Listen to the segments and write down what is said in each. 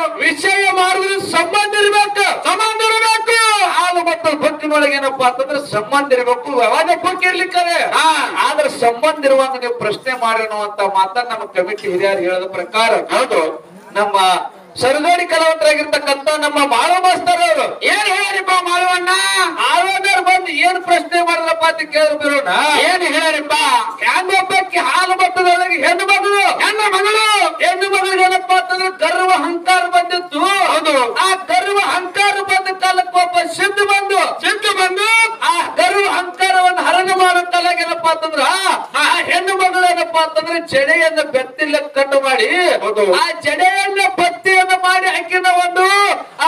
ವಿಷಯ ಮಾಡುವುದು ಸಂಬಂಧ ಇರ್ಬೇಕು ಸಂಬಂಧ ಇರಬೇಕು ಹಾಲು ಮತ್ತು ಬುಕ್ಕಿನೊಳಗೆ ಏನಪ್ಪಾ ಅಂತಂದ್ರೆ ಸಂಬಂಧ ಇರಬೇಕು ಅವಾಗ ಬುಕ್ ಇರ್ಲಿಕ್ಕದೆ ಆದ್ರೆ ಸಂಬಂಧ ಇರುವಾಗ ನೀವು ಪ್ರಶ್ನೆ ಮಾಡೋಣ ಅಂತ ಮಾತನ್ನ ನಮ್ಮ ಕಮಿಟಿ ಹಿರಿಯರು ಹೇಳದ ಪ್ರಕಾರ ಹೌದು ನಮ್ಮ ಸರಗೋಡಿ ಕಲಾವಂತರಾಗಿರ್ತಕ್ಕಂತ ನಮ್ಮ ಮಾಳು ಮಾಸ್ತರ್ ಅವರು ಏನ್ ಹೇಳಿರಿಪ್ಪ ಮಾಳುವಣ್ಣ ಮಾಳುವಣ್ಣರು ಬಂದು ಏನ್ ಪ್ರಶ್ನೆ ಮಾಡಿದ್ರಪ್ಪ ಅಂತ ಕೇಳಿಬಿರೋಣ ಏನ್ ಹೇಳಿರಿಪ್ಪ ಹೆಣ್ಣೊಬ್ಬಕ್ಕೆ ಹಾಲು ಮಟ್ಟದೊಳಗೆ ಹೆಣ್ಣು ಮಗಳು ಹೆಣ್ಣು ಮಗಳು ಹೆಣ್ಣು ಮಗಳಿಗೆ ಏನಪ್ಪ ಅಂತಂದ್ರೆ ಗರ್ವ ಅಹಂಕಾರ ಬಂದಿತ್ತು ಹೌದು ಆ ಗರ್ವ ಅಹಂಕಾರ ಬಂದ ಕಾಲಕ್ಕೆ ಒಬ್ಬ ಸಿದ್ಧ ಬಂದು ಸಿದ್ಧ ಬಂದು ಆ ಗರ್ವ ಅಹಂಕಾರವನ್ನು ಹರಣ ಮಾಡೋ ಕಾಲಾಗ ಏನಪ್ಪಾ ಅಂತಂದ್ರ ಆ ಹೆಣ್ಣು ಮಗಳು ಏನಪ್ಪಾ ಅಂತಂದ್ರೆ ಜಡೆಯನ್ನ ಬೆತ್ತಿಲ್ಲ ಕಟ್ಟು ಮಾಡಿ ಆ ಜಡೆಯನ್ನ ಬತ್ತಿಯನ್ನ ಮಾಡಿ ಹಾಕಿದ ಒಂದು ಆ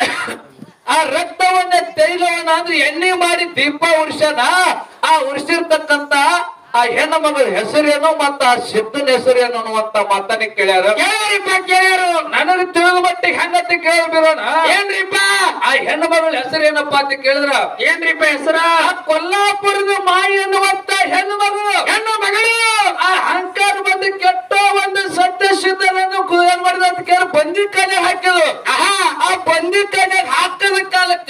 ಆ ರಕ್ತವನ್ನ ತೈಲವನ್ನ ಅಂದ್ರೆ ಎಣ್ಣೆ ಮಾಡಿ ದೀಪ ಉರ್ಸನ ಆ ಉರ್ಸಿರ್ತಕ್ಕಂತ ಆ ಹೆಣ್ಣು ಮಗಳ ಹೆಸರೇನು ಮತ್ತ ಆ ಸಿದ್ಧನ ಹೆಸರೇನು ಅನ್ನುವಂತ ಮಾತನ್ನ ಕೇಳ್ಯಾರ ಕೇಳ್ಯಾರಿಪ್ಪ ಕೇಳ್ಯಾರು ನನಗೆ ತಿಳಿದ ಮಟ್ಟಿಗೆ ಹಂಗಂತ ಕೇಳ್ಬಿರೋಣ ಏನ್ರಿಪ್ಪ ಆ ಹೆಣ್ಣು ಮಗಳ ಹೆಸರೇನಪ್ಪ ಅಂತ ಕೇಳಿದ್ರ ಏನ್ರಿಪ್ಪ ಹೆಸರ ಕೊಲ್ಲಾಪುರದ ಮಾಯಿ ಅನ್ನುವಂತ ಹೆಣ್ಣು ಮಗಳು ಹೆಣ್ಣು ಮಗಳು ಆ ಅಹಂಕಾರ ಬಂದು ಕೆಟ್ಟ ಒಂದು ಸತ್ಯ ಸಿದ್ಧನನ್ನು ಏನ್ ಮಾಡಿದ ಅಂತ ಕೇಳಿ ಬಂದಿ ಕಲೆ ಹಾಕಿದ್ರು ಆಹಾ ಆ ಬಂದಿ ಕಲೆ ಹಾಕದ ಕಾಲಕ್ಕ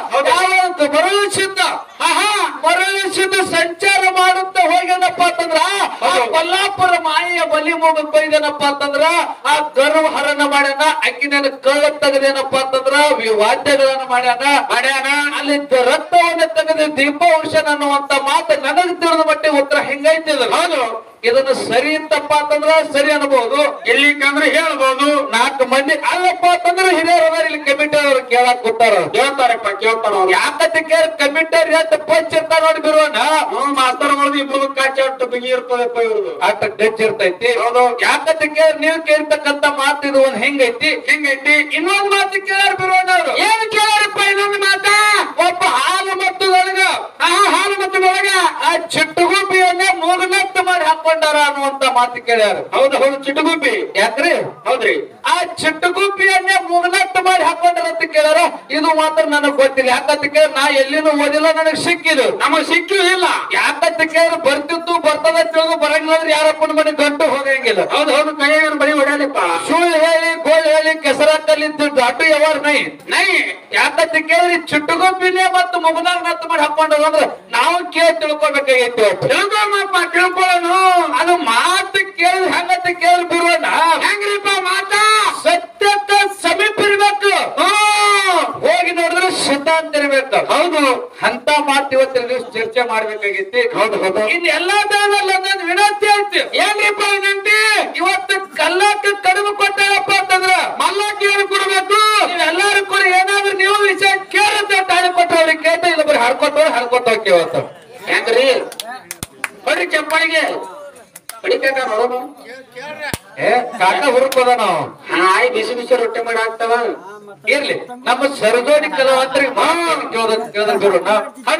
ಯಾವ ಮರಳು ಸಿದ್ಧ ಆಹಾ ಮರಳು ಸಿದ್ಧ ಸಂಚಾರ ಮಾಡುತ್ತಾ ಹೋಗ್ಯಾನಪ್ಪ ಅಂತಂದ್ರ ಆ ಕೊಲ್ಲಾಪುರ ಮಾಯಿಯ ಬಲಿ ಮುಗ ಕೊಯ್ದನಪ್ಪ ಅಂತಂದ್ರ ಆ ಗರ್ವ ಹರಣ ಮಾಡ್ಯಾನ ಅಕ್ಕಿನ ಕಳ್ಳ ತೆಗದೇನಪ್ಪ ಅಂತಂದ್ರ ವಿ- ವಾದ್ಯಗಳನ್ನ ಮಾಡ್ಯಾನ ಮಾಡ್ಯಾನ ಅಲ್ಲಿ ದ- ರಕ್ತವನ್ನ ತೆಗೆದು ದೀಪ ಉರ್ಷನ್ ಅನ್ನುವಂತ ಮಾತು ನನಗೆ ತಿಳಿದ ಮಟ್ಟಿಗೆ ಉತ್ತರ ಹೆಂಗೈತಿದ್ರು ಹೌದು ಇದನ್ನ ಸರಿ ತಪ್ಪ ಅಂತಂದ್ರ ಸರಿ ಅನ್ಬಹುದು ಇಲ್ಲಿ ಕಂದ್ರೆ ಹೇಳ್ಬಹುದು ನಾಲ್ಕು ಮಂದಿ ಅಲ್ಲಪ್ಪ ಅಂತಂದ್ರೆ ಹಿರಿಯರು ಅದಾರ ಇಲ್ಲಿ ಕಮಿಟಿ ಅವ್ರು ಕೇಳಕ್ ಕೂತಾರ ಕೇಳ್ತಾರಪ್ಪ ಕೇಳ್ತಾರ ಯಾಕಂತ ಕೇಳಿ ಕಮಿಟಿ ಎಷ್ಟು ಪಂಚ್ ಇರ್ತಾರ ನೋಡಿ ಬಿರುವಣ್ಣ ಮಾಸ್ತರ್ ಮಾಡೋದು ಇಬ್ಬರು ಕಾಚಿ ಅಷ್ಟು ಬಿಗಿ ಇರ್ತದಪ್ಪ ಇವ್ರದು ಅಷ್ಟ ಗಚ್ಚ ಇರ್ತೈತಿ ಹೌದು ಯಾಕಂತ ಕೇಳಿ ನೀವು ಕೇಳ್ತಕ್ಕಂತ ಮಾತು ಇದು ಒಂದ್ ಹೆಂಗೈತಿ ಹೆಂಗೈತಿ ಇನ್ನೊಂದ್ ಮಾತು ಕೇಳಾರ ಬಿರುವಣ್ಣ ಅವ್ರು ಏನ್ ಕೇಳಾರಪ್ಪ ಇನ್ನೊಂದು ಮಾತ ಒಬ್ಬ ಹಾಲು ಮತ್ತು ಒಳಗ ಆ ಹಾಲು ಮತ್ತು ಒಳಗ ಆ ಚಿಟ್ಟುಗುಬ್ಬಿಯನ್ನ ಮೂಗನಟ್ಟು ಮಾಡಿ ಹಾಕೊಂಡಾರ ಅನ್ನುವಂತ ಮಾತು ಕೇಳ್ಯಾರ ಹೌದು ಹೌದು ಚಿಟ್ಟುಗುಬ್ಬಿ ಯಾಕ್ರಿ ಹೌದ್ರಿ ಆ ಚಿಟ್ಟುಗುಬ್ಬಿಯನ್ನೇ ಮೂಗನಟ್ಟು ಮಾಡಿ ಹಾಕೊಂಡಾರ ಅಂತ ಕೇಳ್ಯಾರ ಇದು ಮಾತ್ರ ನನಗ್ ಗೊತ್ತಿಲ್ಲ ಯಾಕಂತ ಕೇಳಿ ನಾ ಎಲ್ಲಿನೂ ಓದಿಲ್ಲ ನನಗ್ ಸಿಕ್ಕಿದು ನಮಗ್ ಸಿಕ್ಕಿಲ್ಲ ಇಲ್ಲ ಯಾಕಂತ ಕೇಳಿ ಬರ್ತಿತ್ತು ಬರ್ತದ ತಿಳಿದು ಬರಂಗಿಲ್ಲ ಅಂದ್ರೆ ಯಾರಪ್ಪನ ಮನೆ ಗಂಟು ಹೋಗಂಗಿಲ್ಲ ಹೌದು ಹೌದು ಕೈಯಾಗ ಬರೀ ಹೊಡ್ಯಾಲಿಪ್ಪ ಸುಳ್ಳು ಹೇಳಿ ಗೋಳ್ ಹೇಳಿ ಕೆಸರ ಕಲ್ಲಿದ್ದು ದಾಟು ಯಾವಾರ ನೈ ನೈ ಯಾಕಂತ ಕೇಳಿ ಚಿಟ್ಟುಗೊಬ್ಬಿನೇ ಮತ್ತು ಮುಗನಾಗ ನತ್ತು ಮಾಡಿ ಹಾಕೊಂಡ್ರ ಅಂದ್ರೆ ನಾವು ಕೇಳಿ ತಿಳ್ಕೊಬೇಕಾಗೈತಿ ತಿಳ್ಕೊಳಪ್ಪ ತಿಳ್ಕೊಳ್ಳೋಣ ಅದು ಮಾತು ಕೇಳಿ ಹಂಗಂತ ಕೇಳಿ ಬಿರುವಣ್ಣ ಹೆಂಗ್ರಿಪ್ಪ ಮಾತ ಸತ್ಯಕ್ಕ ಸಮೀಪ ಇರ್ಬೇಕು ಹ್ಮ್. ಹೋಗಿ ನೋಡಿದ್ರೆ ಸಿದ್ಧಾಂತ ಇರ್ಬೇಕು ಹೌದು ಅಂತ ಮಾತು ಇವತ್ತಿನ ದಿವಸ ಚರ್ಚೆ ಮಾಡ್ಬೇಕಾಗೈತಿ ಹೌದು ಹೌದು ಇನ್ ಎಲ್ಲಾ ಟೈಮಲ್ಲಿ ಒಂದೊಂದು ವಿನಂತಿ ಐತಿ ಏನ್ರಿಪ್ಪ ವಿನಂತಿ ಇವತ್ತು ಕಲ್ಲಕ್ಕೆ ಕಡಿಮೆ ಕೊಟ್ಟಾರಪ್ಪ ಅಂತಂದ್ರ ಮಲ್ಲಕ್ಕೆ ಏನು ಕೊಡ್ಬೇಕು ನೀವೆಲ್ಲಾರು ಕೂಡ ಏನಾದ್ರು ನೀವು ವಿಷಯ ಕೇಳುತ್ತೆ ತಾಳಿ ಕೊಟ್ಟವ್ರಿಗೆ ಕೇಳ್ತಾ ಇಲ್ಲ ಬರೀ ಹಡ್ಕೊಟ್ಟವ್ರು ಹಡ್ಕೊಟ್ಟು ಹೋಗಿ ಇವತ್ತು ಹೆಂಗ್ರಿ ಬರೀ ಚಪ್ಪಾಳಿಗೆ ಹೊಡಿಕಾಕ ನೋಡೋಣ ಏ ಕಾಕ ಹುರುಕೋದ ನಾವು ಹಾಯ್ ಬಿಸಿ ಬಿಸಿ ರೊಟ್ಟಿ ಮಾಡಿ ಹಾಕ್ತಾವ ಇರ್ಲಿ ನಮ್ಮ ಸರಜೋಡಿ ಕಲಾವಂತರಿಗೆ ಕೇಳೋದ ಕೇಳಿದ್ರೆ ಬರೋಣ ಹೌದ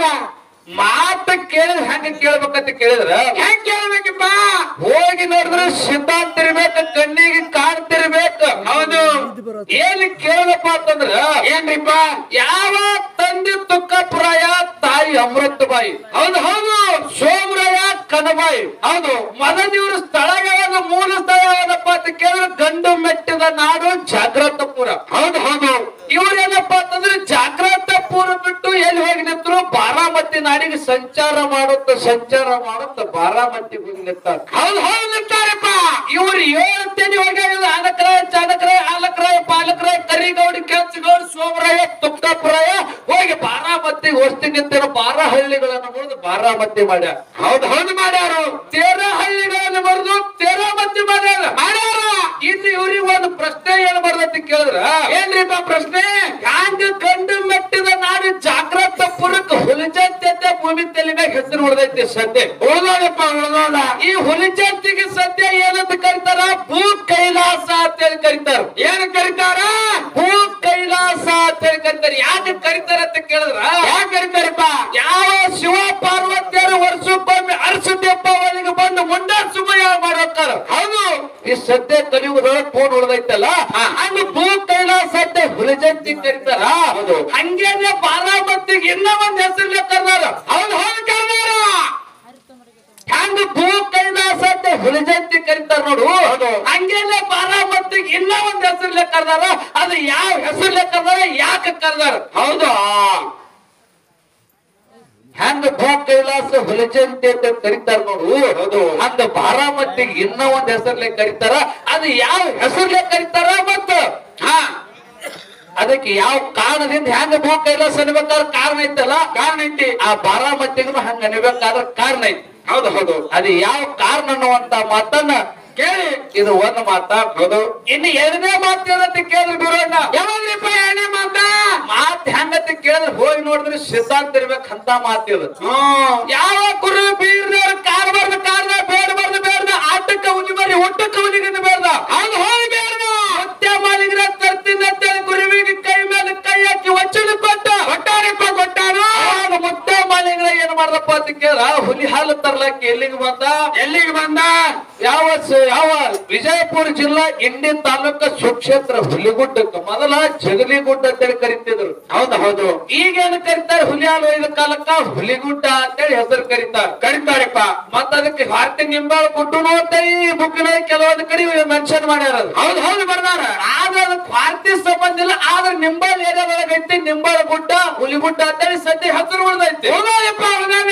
ಮಾತ ಕೇಳಿದ್ರೆ ಹೆಂಗ ಕೇಳ್ಬೇಕಂತ ಕೇಳಿದ್ರ ಹೆಂಗ್ ಕೇಳ್ಬೇಕಪ್ಪ ಹೋಗಿ ನೋಡಿದ್ರೆ ಸಿದ್ಧಾಂತ ಇರ್ಬೇಕು ಕಣ್ಣಿಗೆ ಕಾಣ್ತಿರ್ಬೇಕು ಹೌದು ಏನ್ ಕೇಳಪ್ಪ ಅಂತಂದ್ರ ಏನ್ರಿಪ್ಪ ಯಾವ ತಂದೆ ತುಕ್ಕಪ್ರಾಯ ತಾಯಿ ಅಮೃತಬಾಯಿ ಹೌದು ಹೌದು ಸೋಮರಾಯ ಕನಬಾಯಿ ಹೌದು ಮದನಿಯವರು ಸ್ಥಳ ಯಾವಾಗ ಮೂಲ ಸ್ಥಳ ಯಾವ್ದಪ್ಪ ಅಂತ ಕೇಳಿದ್ರೆ ಗಂಡು ಮೆಟ್ಟಿದ ನಾಡು ಜಾಗ್ರತಪುರ ಹೌದು ಹೌದು ಇವ್ರೇನಪ್ಪ ಅಂತಂದ್ರೆ ಜಾಗ್ರತಪುರ ಬಿಟ್ಟು ಎಲ್ಲಿ ಹೋಗಿ ನಿಂತರು ಬಾರಾಮತಿ ನಾಡಿಗೆ ಸಂಚಾರ ಮಾಡುತ್ತ ಸಂಚಾರ ಮಾಡುತ್ತ ಬಾರಾಮತಿ ಹೋಗಿ ನಿಂತಾರ ಹೌದು ಹೌದು ನಿಂತಾರಪ್ಪ ಇವ್ರು ಏಳು ತೆನಿ ಹೋಗ್ಯಾಗಿಲ್ಲ ಆನಕರಾಯ ಚಾನಕರಾಯ ಆಲಕರಾಯ ಪಾಲಕರಾಯ ಕರಿಗೌಡಿ ಕೆಂಚಗೌಡ ಸೋಮರಾಯ ತುಕ್ಕಾಪುರಾಯ ಹೋಗಿ ಬಾರಾಮತಿ ವಸ್ತಿ ನಿಂತಿರೋ ಬಾರಹಳ್ಳಿಗಳನ್ನು ಮುರಿದು ಬಾರಾಮತಿ ಮಾಡ್ಯಾರ ಹೌದು ಹೌದು ಮಾಡ್ಯಾರು ತೇರ ಹಳ್ಳಿಗಳನ್ನು ಮುರಿದು ತೇರಾಮತಿ ಮಾಡ್ಯಾರ ಮಾಡ್ಯಾರ ಇನ್ನು ಇವ್ರಿಗೆ ಒಂದು ಪ್ರಶ್ನೆ ಏನ್ ಬರ್ತೈತಿ ಕೇಳಿದ್ರ ಏನ್ರಿಪ್ಪ ಪ್ರಶ್ನೆ ಹ್ಯಾಂಗ ಗಂಡು ಮೆಟ್ಟಿದ ನಾಡು ಜಾಗ್ರತ ಪುರಕ್ ಹುಲಿಜಂತೆ ಭೂಮಿ ತಲೆ ಮ್ಯಾಗ ಹೆಸರು ಉಳ್ದೈತಿ ಸದ್ಯ ಉಳ್ದೋದಪ್ಪ ಉಳ್ದೋದ ಈ ಹುಲಿಜಂತಿಗೆ ಸದ್ಯ ಏನಂತ ಕರಿತಾರ ಭೂ ಕೈಲಾಸ ಅಂತೇಳಿ ಕರಿತಾರ ಏನ್ ಕರಿತಾರ ಭೂ ಕೈಲಾಸ ಅಂತೇಳಿ ಕರಿತಾರ ಯಾಕೆ ಕರಿತಾರ ಅಂತ ಕೇಳಿದ್ರ ಯಾಕೆ ಕರಿತಾರಪ್ಪ ಯಾವ ಶಿವ ಪಾರ್ವತಿಯರು ವರ್ಷಕ್ಕೊಮ್ಮೆ ಅರಸದೆಪ್ಪ ಅವನಿಗೆ ಬಂದು ಮುಂಡ ಸುಮಯ ಮಾಡೋಕ್ಕಾರ ಹೌದು ಈ ಸದ್ಯ ಕಲಿಯುಗದೊಳಗೆ ಫೋನ್ ಉಳ್ದೈತಲ್ಲ ಹಂಗ ಭೂ ಕೈಲಾಸ ಅಂತ ಹುಲಿಜಂತಿ ಕರಿತಾರ ಹೌದು ಹಂಗೇನೆ ಬಾರಾಮತಿಗೆ ಇನ್ನ ಒಂದ್ ಹೆಸರು ಕರ್ದಾರ ಹೌದು ಹೌದು ಕರ್ದಾರ ಹಂಗ ಭೂ ಕೈಲಾಸ ಅಂತ ಹುಲಿಜಂತಿ ಕರಿತಾರ ನೋಡು ಹಂಗೇನೆ ಬಾರಾಮತಿಗೆ ಇನ್ನ ಒಂದ್ ಹೆಸರ್ಲೆ ಕರ್ದಾರ ಅದು ಯಾವ ಹೆಸರ್ಲೆ ಕರ್ದಾರ ಯಾಕೆ ಕರ್ದಾರ ಹೌದು ಹೆಂಗ ಭೂ ಕೈಲಾಸ ಹುಲಜಂತಿ ಅಂತ ಕರೀತಾರ ನೋಡು ಹೌದು ಹಂಗ ಬಾರಾಮತಿಗೆ ಇನ್ನ ಒಂದ್ ಹೆಸರ್ಲೆ ಕರೀತಾರ ಅದು ಯಾವ ಹೆಸರ್ಲೆ ಕರೀತಾರ ಮತ್ತ ಹಾ ಅದಕ್ಕೆ ಯಾವ ಕಾರಣದಿಂದ ಹೆಂಗ ಭೂ ಕೈಲಾಸ ಅನ್ಬೇಕಾದ್ರೆ ಕಾರಣ ಐತಲ್ಲ ಕಾರಣ ಐತಿ ಆ ಬಾರಾಮತಿಗೂ ಹಂಗ ಅನ್ಬೇಕಾದ್ರ ಕಾರಣ ಐತಿ ಹೌದು ಹೌದು ಅದು ಯಾವ ಕಾರಣ ಅನ್ನುವಂತ ಮಾತನ್ನ ಕೇಳಿ ಇದು ಒಂದು ಮಾತ ಹೌದು ಇನ್ನು ಎರಡನೇ ಮಾತು ಏನಂತ ಕೇಳಿದ್ರೆ ಬಿರೋಣ ಯಾವಾಗ್ರಿಪ್ಪ ಎರಡನೇ ಮಾತ ಮಾತ್ ಹೆಂಗಂತ ಕೇಳಿದ್ರೆ ಹೋಗಿ ನೋಡಿದ್ರೆ ಸಿದ್ಧಾಂತ ಇರ್ಬೇಕಂತ ಮಾತಿದು ಯಾವ ಕುರು ಬೀರ್ದವ್ರ ಕಾರ್ ಬರ್ದ ಕಾರ್ದ ಬೇಡ ಬರ್ದ ಬೇಡ ಆಟಕ್ಕ ಉನಿ ಬರಿ ಒಟ್ಟಕ್ಕ ಉನಿಗಿಂದ ಬೇಡ ಹಂಗ ಹೋಗಿ ಬೇಡ ಸತ್ಯ ಮಾಡಿದ್ರೆ ತರ್ತಿದ್ದ ಅಂತೇಳಿ ಗುರುವಿಗೆ ಕೈ ಮೇಲೆ ಕೈ ಹಾಕಿ ವಚನ ಕೊಟ್ಟ ಕೊಟ್ಟಾರಪ್ಪ ಕೊಟ್ಟಾರ ಆಗ ಮುತ್ತ ಮಾಲಿಂಗ್ರ ಏನ್ ಮಾಡ್ದಪ್ಪ ಅಂತ ಕೇಳ ಹುಲಿ ಹಾಲು ತರ್ಲಕ್ಕೆ ಎಲ್ಲಿಗೆ ಬಂದ ಎಲ್ಲಿಗೆ ಬಂದ ಯಾವ ಸ- ಯಾವ ವಿಜಯಪುರ ಜಿಲ್ಲಾ ಇಂಡಿ ತಾಲೂಕ ಸುಕ್ಷೇತ್ರ ಹುಲಿಗುಡ್ಡಕ್ಕೆ ಮೊದಲ ಜಗಲಿಗುಡ್ಡ ಅಂತೇಳಿ ಕರಿತಿದ್ರು ಹೌದು ಹೌದು ಈಗ ಏನು ಕರೀತಾರೆ ಹುಲಿ ಹಾಲು ಒಯ್ದ ಕಾಲಕ್ಕ ಹುಲಿಗುಡ್ಡ ಅಂತೇಳಿ ಹೆಸರು ಕರೀತಾರೆ ಕರೀತಾರಪ್ಪ ಮತ್ತ ಅದಕ್ಕೆ ಭಾರತೀಯ ನಿಂಬಾಳ ಗುಡ್ಡನು ಅಂತ ಈ ಬುಕ್ಕಿನ ಕೆಲವೊಂದು ಕಡೆ ಮೆನ್ಷನ್ ಮಾಡ್ಯಾರ ಅದು. ಹೌದು ಹೌದು ಬರ್ದಾರ ಆದ್ರೆ ಅದಕ್ಕೆ ಭಾರತೀಯ ಸಂಬಂಧ ಇಲ್ಲ ಆದ್ರೆ ನಿಂಬಾಳ ಏರಿಯಾದೊಳಗೆ ಐತಿ ನಿಂಬಾಳ ಗುಡ್ಡ ಹುಲಿಗುಡ್ಡ ಅಂತೇಳಿ ಸದ್ಯ ಹೆಸರು ಉಳ್ದೈತಿ ಹೌದಪ್ಪ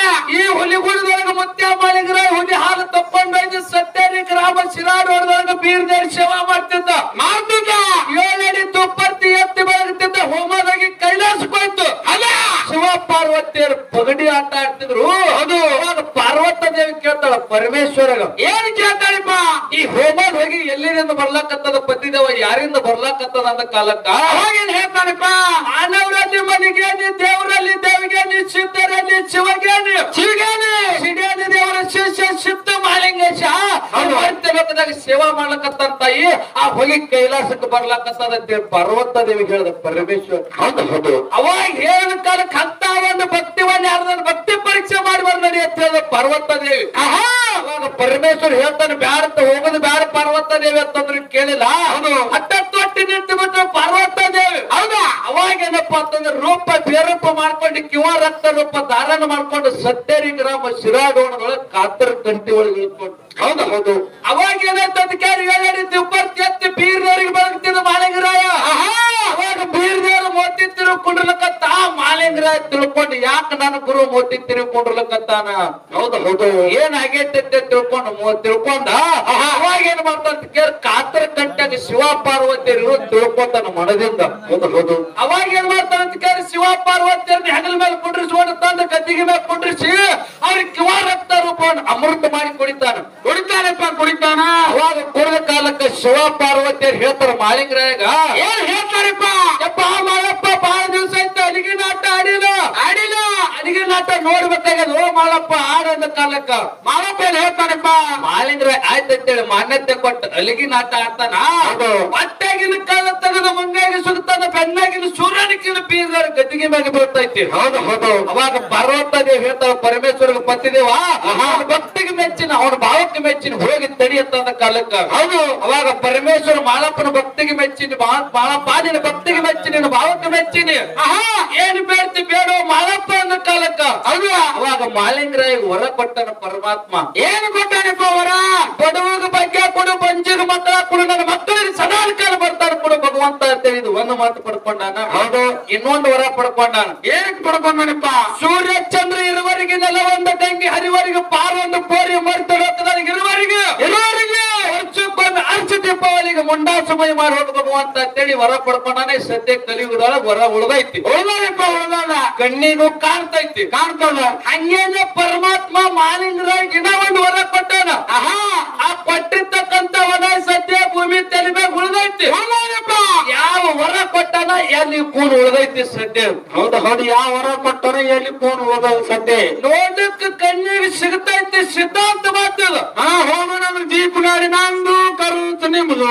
ಈ ಹುಲಿಗುಡ್ಡದೊಳಗೆ ಮುತ್ಯ ಮಾಲಿಂಗರ ಹುಲಿ ಹಾಲು ತಪ್ಕೊಂಡು ಒಯ್ದು ಸತ್ಯರಿ ಗ್ರಾಮ ಶಿರಾಡೋಳದೊಳಗೆ ಬೀರ್ದೇರಿ ಸೇವಾ ಮಾಡ್ತಿದ್ದ ಮಾಡ್ತಿದ್ದ ಏಳಡಿ ತುಪ್ಪತ್ತಿ ಎತ್ತಿ ಬೆಳಗ್ತಿದ್ದ ಹೋಮದಾಗಿ ಕೈಲಾಸಕ್ಕೋಯ್ತು ಅಲ್ಲ ಶಿವ ಪಾರ್ವತಿಯರು ಪಗಡಿ ಆಟ ಆಡ್ತಿದ್ರು ಅದು ಅವಾಗ ಪಾರ್ವತ ದೇವಿ ಕೇಳ್ತಾಳ ಪರಮೇಶ್ವರಗ ಏನ್ ಕೇಳ್ತಾಳಪ್ಪ ಈ ಹೋಮದ್ ಹೋಗಿ ಎಲ್ಲಿಂದ ಬರ್ಲಾಕತ್ತದ ಪತಿದೇವ ಯಾರಿಂದ ಬರ್ಲಾಕತ್ತದ ಅಂದ ಕಾಲಕ್ಕ ಅವಾಗೇನ್ ಹೇಳ್ತಾನಪ್ಪ ಮಾನವರಲ್ಲಿ ಮನೆಗೆ ನೀ ದೇವರಲ್ಲಿ ದೇವಿಗೆ ನೀ ಸಿದ್ಧರಲ್ಲಿ ಶಿವಗೆ ನೀ ಶಿವಗೇನಿ ಸಿಡಿಯಾನಿ ದೇವರ ಶಿಷ್ಯ ಸಿದ್ಧ ಮಾಲಿಂಗೇಶ ಅವ್ನು ಲೋಕದಾಗ ಸೇವಾ ಮಾಡ್ಲಕತ್ತಂತ ತಾಯಿ ಆ ಹೋಗಿ ಕೈಲಾಸಕ್ಕೆ ಬರ್ಲಾಕತ್ತದ ಅಂತೇಳಿ ಪರ್ವತ ದೇವಿ ಹೇಳಿದ ಪರಮೇಶ್ವರ ಹೌದು ಹೌದು ಅವಾಗ ಹೇಳಿದ ಕಾಲಕ್ಕೆ ಅಂತ ಒಂದು ಭಕ್ತಿವನ್ನ ಯಾರ್ದಾರು ಭಕ್ತಿ ಪರೀಕ್ಷೆ ಮಾಡಿ ಬರ್ನಡಿ ಅಂತ ಹೇಳಿದ ಪರ್ವತ ದೇವಿ ಆಹಾ ಅವಾಗ ಪರಮೇಶ್ವರ್ ಹೇಳ್ತಾನೆ ಬ್ಯಾಡ ಹೋಗೋದು ಬ್ಯಾಡ ಪರ್ವತ ದೇವಿ ಅಂತಂದ್ರೆ ಕೇಳಿಲ್ಲ ಹೌದು ಹತ್ತತ್ತು ಹೊಟ್ಟಿ ನಿಂತು ಬಿಟ್ಟು ಪರ್ವತ ದೇವಿ ಹೌದಾ ಅವಾಗ ಏನಪ್ಪಾ ಅಂತಂದ್ರೆ ರೂಪ ಬೇರೂಪ ಮಾಡ್ಕೊಂಡು ಕಿವ ರಕ್ತ ರೂಪ ಧಾರಣ ಮಾಡ್ಕೊಂಡು ಸತ್ಯರಿ ಗ್ರಾಮ ಶಿರಾಡೋಣದೊಳಗೆ ಕಾತರ ಕಂಟಿ ಒಳಗೆ ಇಳ್ಕೊಂಡು ಹೌದು ಹೌದು ಅವಾಗ ಏನಾಯ್ತು ಅಂತ ಕೇಳಿ ಏಳಡಿ ತಿಪ್ಪರ್ತಿ ಎತ್ತಿ ಬೀರ್ದವ್ರಿಗೆ ಬೆಳಗ್ತಿದ್ದ ಮಾಲಿಂಗರಾಯ ಅವಾಗ ಬೀರ್ದೇವ್ರು ಮೋತಿ ತಿರುಗ್ಕೊಂಡಿರ್ಲಕತ್ತ ಮಾಲಿಂಗರಾಯ ತಿಳ್ಕೊಂಡು ಯಾಕೆ ನನ್ನ ಗುರು ಮೋತಿ ತಿರುಗ್ಕೊಂಡಿರ್ಲಕತ್ತಾನ ಹೌದು ಹೌದು ಏನ್ ಆಗೈತೆ ಅಂತ ತಿಳ್ಕೊಂಡು ಮೋ- ತಿಳ್ಕೊಂಡ ಅವಾಗ ಏನ್ ಮಾಡ್ತಾನ ಕೇಳಿ ಕಾತರ ಕಂಟ್ಯಾಗ ಶಿವ ಪಾರ್ವತಿ ಇರೋದು ತಿಳ್ಕೊಂತಾನ ಮನದಿಂದ ಹೌದು ಹೌದು ಅವಾಗ ಏನ್ ಮಾಡ್ತಾನ ಅಂತ ಕೇಳಿ ಶಿವ ಪಾರ್ವತಿಯರ್ನ ಹೆಗಲ ಮೇಲೆ ಕುಂಡ್ರಿಸಿ ಓಡ ತಂದು ಗದ್ದಿಗೆ ಮೇಲೆ ಕುಂಡ್ರಿಸಿ ಅವ್ರಿಗೆ ಕಿವ ರಕ್ತ ರೂಪವನ್ನು ಅಮೃತ ಮಾಡಿ ಕುಡಿತಾನ ಕುಡಿತಾನಪ್ಪ ಕುಡಿತಾನ ಅವಾಗ ಕುಡಿದ ಕಾಲಕ್ಕೆ ಶಿವ ಪಾರ್ವತಿಯರು ಹೇಳ್ತಾರ ಮಾಳಿಂಗರಾಯಗ ಏನ್ ಹೇಳ್ತಾರಪ್ಪ ಯಪ್ಪ ಮಾಳಪ್ಪ ಬಹಳ ದಿವಸ ಆಯ್ತು ಅಡಿಗೆ ನಾಟ ಆಡಿಲ್ಲ ಆಡಿಲ್ಲ ಅಡಿಗೆ ನಾಟ ನೋಡ್ಬೇಕಾಗ್ಯದ ಓ ಮಾಳಪ್ಪ ಆಡಂದ ಕಾಲಕ್ಕ ಮಾಳಪ್ಪ ಏನ್ ಹೇಳ್ತಾನಪ್ಪ ಮಾಳಿಂಗರಾಯ ಆಯ್ತಂತೇಳಿ ಮಾನ್ಯತೆ ಕೊಟ್ಟು ಅಲಿಗಿ ನಾಟ ಆಡ್ತಾನ ಹೊಟ್ಟೆಗಿನ ಕಾಲ ತೆಗೆದು ಮುಂಗಾಗಿ ಸುಗ್ತಾನ ಬೆನ್ನಾಗಿನ ಸೂರ್ಯನಿಕಿನ ಬೀರ್ದಾರ ಗದ್ದಿಗೆ ಮ್ಯಾಗ ಬೀಳ್ತೈತಿ ಹೌದು ಹೌದು ಅವಾಗ ಪರ್ವತ ದೇವ್ ಹೇಳ್ತಾರ ಪರಮೇಶ್ವರ ಪತಿದೇವ ಅವನ ಭಕ್ತಿಗೆ ಮೆಚ್ಚಿನ ಅವನ ಭಾವಕ್ಕೆ ಮೆಚ್ಚಿನ ಹೋಗಿ ತಡಿ ಅಂತ ಅಂದ ಕಾಲಕ್ಕ ಹೌದು ಅವಾಗ ಪರಮೇಶ್ವರ ಮಾಳಪ್ಪನ ಭಕ್ತಿಗೆ ಮೆಚ್ಚಿನಿ ಮಾ- ಮಾಳಪ್ಪ ನಿನ್ನ ಭಕ್ತಿಗೆ ಮೆಚ್ಚಿನಿ ನಿನ್ನ ಭಾವಕ್ಕೆ ಮೆಚ್ಚಿನಿ ಆಹಾ ಏನ್ ಬೇಡ್ತಿ ಬೇಡ ಮಾಳಪ್ಪ ಅಂದ ಕಾಲಕ್ಕ ಹೌದು ಅವಾಗ ಮಾಲಿಂಗರಾಯ ವರ ಕೊಟ್ಟನ ಪರಮಾತ್ಮ ಏನು ಕೊಟ್ಟಾನಪ್ಪ ವರ ಬಡವಗ ಬಗ್ಗೆ ಕೊಡು ಬಂಜಿಗ ಮಕ್ಕಳ ಕೊಡು ನನ್ನ ಮಕ್ಕಳಿಗೆ ಸದಾ ಕಾಲ ಬರ್ತಾರ ಕೊಡು ಭಗವಂತ ಅಂತ ಹೇಳಿದ್ ಒಂದು ಮಾತು ಪಡ್ಕೊಂಡಾನ ಹೌದು ಇನ್ನೊಂದು ವರ ಪಡ್ಕೊಂಡಾನ ಏನಕ್ಕೆ ಪಡ್ಕೊಂಡಾನಪ್ಪ ಸೂರ್ಯ ಚಂದ್ರ ಇರುವರೆಗೆ ನೆಲ ಒಂದು ತಂಗಿ ಹರಿವರೆಗೆ ಪಾರ ಒಂದು ಕೋರಿ ಮರ್ತು ಲೋಕದಲ್ಲಿ ಇರುವರೆಗೆ ಇರುವರೆಗೆ ವರ್ಷಕ್ಕೊಮ್ಮೆ ಅರ್ಚ ದೀಪಾವಳಿಗೆ ಮುಂಡಾ ಸಮಯ ಮಾಡಿ ಹೋದ ಭಗವಂತ ಅಂತೇಳಿ ವರ ಪಡ್ಕೊಂಡಾನೆ ಸದ್ಯ ಕಲಿಯುಗದೊಳಗೆ ವರ ಉಳ್ದೈತಿ ಉಳ್ದಾನಪ್ಪ ಉಳ್ದಾನ ಕಣ್ಣಿಗೂ ಕಾಣ್ತೈತಿ ಕಾಣ್ತದ ಹಂಗೇನೆ ಪರಮಾತ್ಮ ಮಾಲಿಂಗರಾಗಿ ಇನ್ನ ಒಂದು ವರ ಕೊಟ್ಟಾನ ಆಹಾ ಆ ಕೊಟ್ಟಿರ್ತಕ್ಕಂತ ವರ ಸದ್ಯ ಭೂಮಿ ತಲೆ ಮ್ಯಾಗ ಉಳ್ದೈತಿ ಉಳ್ದಾನಪ್ಪ ಯಾವ ವರ ಕೊಟ್ಟಾನ ಎಲ್ಲಿ ಕೂನ್ ಉಳ್ದೈತಿ ಸದ್ಯ ಹೌದು ಹೌದು ಯಾವ ವರ ಕೊಟ್ಟಾನ ಎಲ್ಲಿ ಕೂನ್ ಉಳ್ದೈತಿ ಸದ್ಯ ನೋಡಕ್ ಕಣ್ಣಿಗೆ ಸಿಗ್ತೈತಿ ಸಿದ್ಧಾಂತ ಮಾತದ ಹಾ ಹೋಗು ನಮ್ಮ ದೀಪ ಗಾಡಿ ನಂದು ಕರುಂತ ನಿಮ್ದು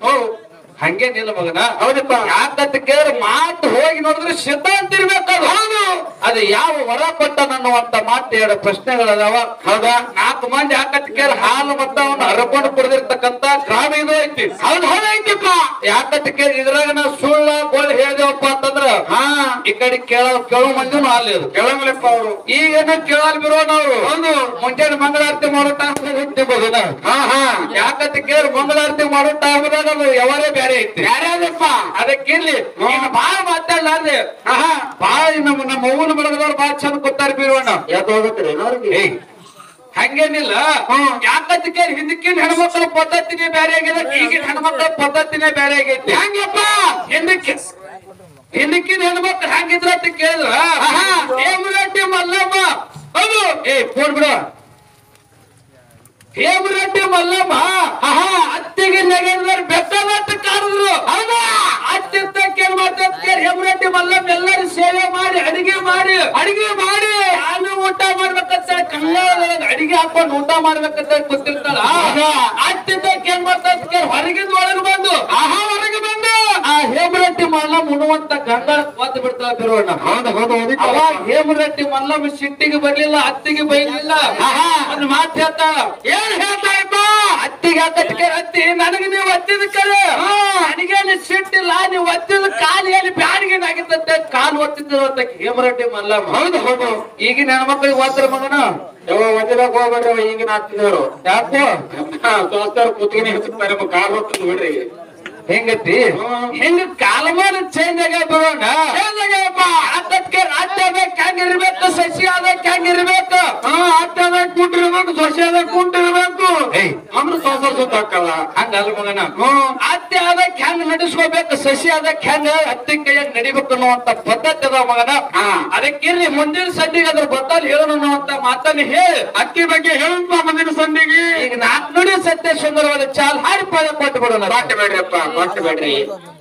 ಹಂಗೆ ನಿಲ್ಲ ಮಗನ ಹೌದಪ್ಪ ಯಾಕಂತ ಕೇಳಿದ್ರೆ ಮಾತು ಹೋಗಿ ನೋಡಿದ್ರೆ ಸಿದ್ಧಾಂತ ಇರ್ಬೇಕದು ಹೌದು ಅದು ಯಾವ ವರ ಕೊಟ್ಟ ಅನ್ನುವಂತ ಮಾತು ಎರಡು ಪ್ರಶ್ನೆಗಳದಾವ ಹೌದಾ ನಾಲ್ಕು ಮಂದಿ ಯಾಕಂತ ಕೇಳಿ ಹಾಲು ಮತ್ತ ಅವನು ಹರಕೊಂಡು ಕುಡಿದಿರ್ತಕ್ಕಂತ ಗ್ರಾಮ ಇದು ಐತಿ ಹೌದು ಹೌದು ಐತಿಪ್ಪ ಯಾಕಂತ ಕೇಳಿ ಇದ್ರಾಗ ನಾವು ಸುಳ್ಳ ಗೋಳ್ ಹೇಳಿದೇವಪ್ಪ ಅಂತಂದ್ರ ಹಾ ಈ ಕಡೆ ಕೇಳ ಕೇಳೋ ಮಂದಿನೂ ಅಲ್ಲಿ ಅದು ಕೆಳಮಲೆಪ್ಪ ಅವರು ಈಗೇನು ಕೇಳಲ್ ಬಿರೋನವ್ರು ಒಂದು ಮುಂಜಾನೆ ಮಂಗಳಾರತಿ ಮಾಡೋ ಟೈಮ್ ಹುಟ್ಟಿಬಹುದು ಹಾ ಹಾ ಯಾಕಂತ ಕೇಳಿ ಮಂಗಳಾರತಿ ಮಾಡೋ ಟೈಮ್ದಾಗ ಅದು ಯಾವಾರೇ ಬೇರೆ ಐತಿ ಯಾರ್ಯಾರಪ್ಪ ಅದಕ್ಕಿರ್ಲಿ ಇನ್ನು ಬಾಳ ಮಾತಾಡಲ್ಲ ಅಂದ್ರೆ ಆಹಾ ಬಾಳ ನಮ್ಮ ನಮ್ಮ ಅವ್ವನ ಬಳಗದವ್ರು ಬಾಳ ಚಂದ ಕೂತಾರ ಬೀರೋಣ ಯಾಕೆ ಹೋಗತ್ರಿ ಅವ್ರಿಗೆ ಏಯ್ ಹಂಗೇನಿಲ್ಲ ಯಾಕಂತ ಕೇಳಿ ಹಿಂದಕ್ಕಿನ ಹೆಣ್ಮಕ್ಳ ಪದ್ಧತಿನೇ ಬೇರೆ ಆಗಿದೆ ಈಗಿನ ಹೆಣ್ಮಕ್ಳ ಪದ್ಧತಿನೇ ಬೇರೆ ಆಗೈತಿ ಹೆಂಗಪ್ಪ ಹಿಂದಕ್ಕೆ ಹಿಂದಕ್ಕಿನ ಹೆಣ್ಮಕ್ಳು ಹೆಂಗಿದ್ರ ಅಂತ ಕೇಳಿದ್ರ ಹೇಮರೆಡ್ಡಿ ಮಲ್ಲಮ್ಮ ಹೌದು ಏ ಫೋನ್ ಬಿಡು ಹೇಮರೆಡ್ಡಿ ಮಲ್ಲಮ್ಮ ಆಹಾ ಅತ್ತಿಗೆ ನೆಗೆದ್ರ ಬೆಟ್ಟದಟ್ಟು ಕಾಡಿದ್ರು ಹೌದಾ ಅತ್ತಿರ್ತಕ್ಕೆ ಏನ್ ಮಾಡ್ತಾರೆ ಕೇಳಿ ಹೇಮರೆಡ್ಡಿ ಮಲ್ಲಮ್ಮ ಎಲ್ಲರೂ ಸೇವೆ ಮಾಡಿ ಅಡಿಗೆ ಮಾಡಿ ಅಡಿಗೆ ಮಾಡಿ ನಾನು ಊಟ ಮಾಡ್ಬೇಕಂತ ಕನ್ನಡ ಅಡಿಗೆ ಹಾಕೊಂಡು ಊಟ ಮಾಡ್ಬೇಕಂತ ಗೊತ್ತಿರ್ತಾಳ ಅತ್ತಿದ್ದಕ್ಕೆ ಏನ್ ಮಾಡ್ತಾರೆ ಕೇಳಿ ಹೊರಗಿಂದ ಒಳಗೆ ಬಂದು ಆಹಾ ಹೊರಗೆ ಬಂದು ಆ ಹೇಮರೆಡ್ಡಿ ಮಲ್ಲಮ್ಮ ಉಣುವಂತ ಗಂಗಳ ಒದ್ದು ಬಿಡ್ತಾಳ ಬಿರೋಣ ಹೌದು ಹೌದು ಹೌದು ಅವಾಗ ಹೇಮರೆಡ್ಡಿ ಮಲ್ಲಮ್ಮ ಸಿಟ್ಟಿಗೆ ಬರ್ಲಿಲ್ಲ ಅತ್ತಿಗೆ ಬೈಲಿಲ್ಲ ಒಂದು ಮಾತು ಹೇಳ್ತಾಳ ಏನ್ ಹೇಳ್ತಾಳಪ್ಪ ಅತ್ತಿಗೆ ಹಾಕತ್ಕೆ ಅತ್ತಿ ನನಗೆ ನೀವು ಒತ್ತಿದ ಕರೆ ನನಗೆ ಅಲ್ಲಿ ಸಿಟ್ಟಿಲ್ಲ ನೀವು ಒತ್ತಿದ ಕಾಲು ಎಲ್ಲಿ ಬ್ಯಾಡಿಗೆ ಆಗಿತ್ತಂತೆ ಕಾಲು ಒತ್ತಿದ್ರು ಅಂತ ಹೇಮರೆಡ್ಡಿ ಮಲ್ಲಮ್ಮ ಹೌದು ಹೌದು ಈಗಿನ ಹೆಣ್ಮಕ್ಳಿಗೆ ಓದ್ರ ಮಗನ ಯಾವ ಒಂದಿನಾಗ ಹೋಗ್ಬೇಡ್ರಿ ಈಗಿನ ಆಗ್ತಿದ್ರು ಯಾಕೋ ದೋಸ್ತಾರ ಕೂತ್ಕೊಂಡು ಹೇಳ್ತಾರೆ ಕಾರ್ ಹೋಗ್ತದೆ ಬಿಡ್ರಿ ಹೆಂಗತಿ ಹ್ಮ್. ಹೆಂಗ ಕಾಲಮಾನ ಚೇಂಜ್ ಆಗ ಬರೋಣ ಅದಕ್ಕೆ ರಾಜ್ಯ ಆದಕ್ಕೆ ಹೆಂಗಿರ್ಬೇಕು ಸಸಿ ಆದಕ್ಕೆ ಹೆಂಗಿರ್ಬೇಕು ಹಾ ಅತ್ತದ ಕುಂಟಿರ್ಬೇಕು ಸೊಸೆದ ಕುಂಟಿರ್ಬೇಕು ಏಯ್. ಅಂದ್ರೆ ಸಂಸಾರ ಸುತ್ತ ಹಾಕಲ್ಲ ಹಂಗಲ್ಲ ಮಗನ ಹ್ಮ್ ಅತ್ತೆ ಆದಕ್ಕೆ ಹೆಂಗ್ ನಡೆಸ್ಕೋಬೇಕು ಸಸಿ ಆದಕ್ಕೆ ಹೆಂಗ ಅತ್ತೆ ಕೈಯಾಗ ನಡಿಬೇಕು ಅನ್ನುವಂತ ಪದ್ಧತಿ ಅದ ಮಗನ ಹಾ. ಅದಕ್ಕಿರ್ಲಿ ಮುಂದಿನ ಸಂಧಿಗೆ ಅದ್ರ ಬದಲು ಹೇಳೋಣ ಅನ್ನುವಂತ ಮಾತನ್ನ ಹೇಳಿ ಅಕ್ಕಿ ಬಗ್ಗೆ ಹೇಳಪ್ಪ ಮುಂದಿನ ಸಂದಿಗೆ ಈಗ ನಾಲ್ಕು ನುಡಿ ಸತ್ಯ ಸುಂದರವಾದ ಚಾಲ್ ಹಾಡಿ ಪದ ಕೊಟ್ಟು ಬಿಡೋಣ ಕೊಟ್ಟು ಬೇಡ್ರಿಪ್ಪ ಕೊಟ್ಟು ಬೇಡ್ರಿ